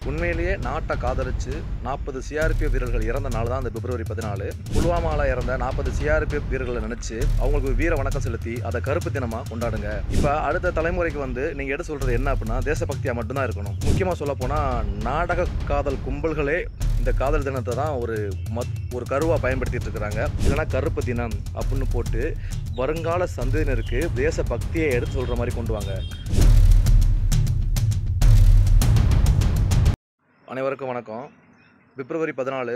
உண்மையிலேயே நாட்டை காதலிச்சு நாற்பது சிஆர்பிஎஃப் வீரர்கள் இறந்த நாள் தான் அந்த பிப்ரவரி பதினாலு புல்வாமால இறந்த நாற்பது சிஆர்பிஎஃப் வீரர்களை நினைச்சு அவங்களுக்கு ஒரு வீர வணக்கம் செலுத்தி அதை கருப்பு தினமா கொண்டாடுங்க இப்போ அடுத்த தலைமுறைக்கு வந்து நீங்க எடுத்து சொல்றது என்ன அப்படின்னா தேசபக்தியா மட்டும்தான் இருக்கணும் முக்கியமா சொல்ல போனா நாடக காதல் கும்பல்களே இந்த காதல் தினத்தை தான் ஒரு மத் ஒரு கருவாக பயன்படுத்திட்டு இருக்கிறாங்க இல்லைன்னா கருப்பு தினம் அப்படின்னு போட்டு வருங்கால சந்ததியினருக்கு தேசபக்தியை எடுத்து சொல்கிற மாதிரி கொண்டு வாங்க அனைவருக்கும் வணக்கம் பிப்ரவரி பதினாலு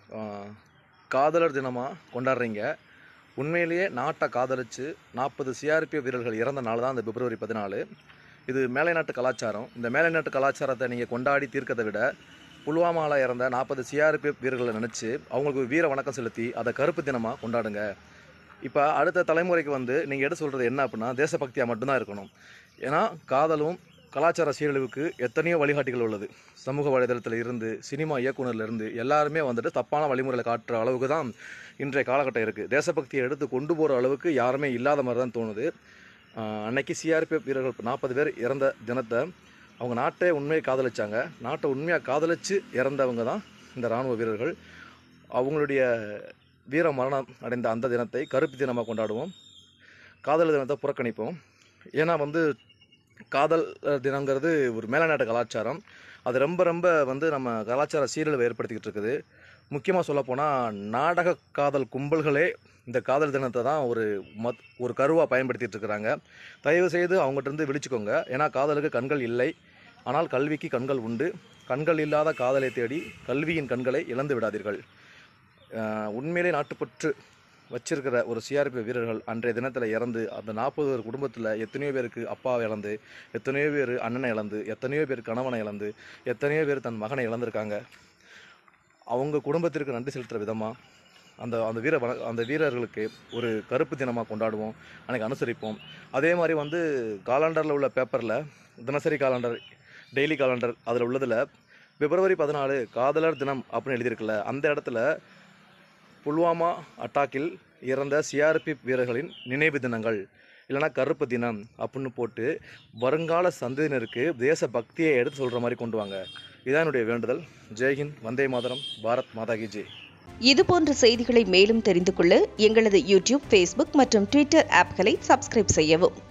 காதலர் தினமாக கொண்டாடுறீங்க உண்மையிலேயே நாட்டை காதலிச்சு நாற்பது சிஆர்பிஎஃப் வீரர்கள் இறந்த நாள் தான் அந்த பிப்ரவரி பதினாலு இது மேலை நாட்டு கலாச்சாரம் இந்த மேலை நாட்டு கலாச்சாரத்தை நீங்கள் கொண்டாடி தீர்க்கதை விட புல்வாமாவில் இறந்த நாற்பது சிஆர்பிஎஃப் வீரர்களை நினச்சி அவங்களுக்கு ஒரு வீர வணக்கம் செலுத்தி அதை கருப்பு தினமாக கொண்டாடுங்க இப்போ அடுத்த தலைமுறைக்கு வந்து நீங்கள் எடுத்து சொல்கிறது என்ன அப்படின்னா தேசபக்தியாக மட்டும்தான் இருக்கணும் ஏன்னா காதலும் கலாச்சார சீரழிவுக்கு எத்தனையோ வழிகாட்டிகள் உள்ளது சமூக வலைதளத்தில் இருந்து சினிமா இயக்குனர்ல இருந்து எல்லாருமே வந்துட்டு தப்பான வழிமுறையில் காட்டுற அளவுக்கு தான் இன்றைய காலகட்டம் இருக்குது தேசபக்தியை எடுத்து கொண்டு போகிற அளவுக்கு யாருமே இல்லாத மாதிரி தான் தோணுது ஆஹ் அன்னைக்கு சிஆர்பிஎஃப் வீரர்கள் நாற்பது பேர் இறந்த தினத்தை அவங்க நாட்டை உண்மையை காதலிச்சாங்க நாட்டை உண்மையாக காதலிச்சு இறந்தவங்க தான் இந்த இராணுவ வீரர்கள் அவங்களுடைய வீர மரணம் அடைந்த அந்த தினத்தை கருப்பு தினமாக கொண்டாடுவோம் காதல் தினத்தை புறக்கணிப்போம் ஏன்னா வந்து காதல் அஹ், தினங்கிறது ஒரு மேலநாட்டு கலாச்சாரம் அது ரொம்ப ரொம்ப வந்து நம்ம கலாச்சார சீரழிவை ஏற்படுத்திக்கிட்டு இருக்குது முக்கியமாக சொல்லப்போனால் நாடக காதல் கும்பல்களே இந்த காதல் தினத்தை தான் ஒரு மத் ஒரு கருவாக பயன்படுத்திட்டு இருக்கிறாங்க தயவு செய்து அவங்ககிட்ட இருந்து விழிச்சுக்கோங்க ஏன்னா காதலுக்கு கண்கள் இல்லை ஆனால் கல்விக்கு கண்கள் உண்டு கண்கள் இல்லாத காதலை தேடி கல்வியின் கண்களை இழந்து விடாதீர்கள் அஹ், உண்மையிலே நாட்டுப்பற்று வச்சிருக்கிற ஒரு சிஆர்பி வீரர்கள் அன்றைய தினத்தில் இறந்து அந்த நாற்பது பேர் குடும்பத்தில் எத்தனையோ பேருக்கு அப்பாவை இழந்து எத்தனையோ பேர் அண்ணனை இழந்து எத்தனையோ பேர் கணவனை இழந்து எத்தனையோ பேர் தன் மகனை இழந்திருக்காங்க அவங்க குடும்பத்திற்கு நன்றி செலுத்துகிற விதமாக அந்த அந்த வீர வண- அந்த வீரர்களுக்கு ஒரு கருப்பு தினமாக கொண்டாடுவோம் அன்றைக்கி அனுசரிப்போம் அதே மாதிரி வந்து காலண்டரில் உள்ள பேப்பரில் தினசரி காலண்டர் டெய்லி காலண்டர் அதில் உள்ளதில் பிப்ரவரி பதினாலு காதலர் தினம் அப்படின்னு எழுதியிருக்குல்ல அந்த இடத்துல புல்வாமா அட்டாக்கில் இறந்த சிஆர்பி வீரர்களின் நினைவு தினங்கள் இல்லைன்னா கருப்பு தினம் அப்படின்னு போட்டு வருங்கால சந்ததியினருக்கு தேச பக்தியை எடுத்து சொல்கிற மாதிரி கொண்டு வாங்க இதான் என்னுடைய வேண்டுதல் ஜெய்ஹிந்த் வந்தே மாதரம் பாரத் மாதா கி ஜெய் இதுபோன்ற செய்திகளை மேலும் தெரிந்து கொள்ள எங்களது யூடியூப் ஃபேஸ்புக் மற்றும் ட்விட்டர் ஆப்களை சப்ஸ்கிரைப் செய்யவும்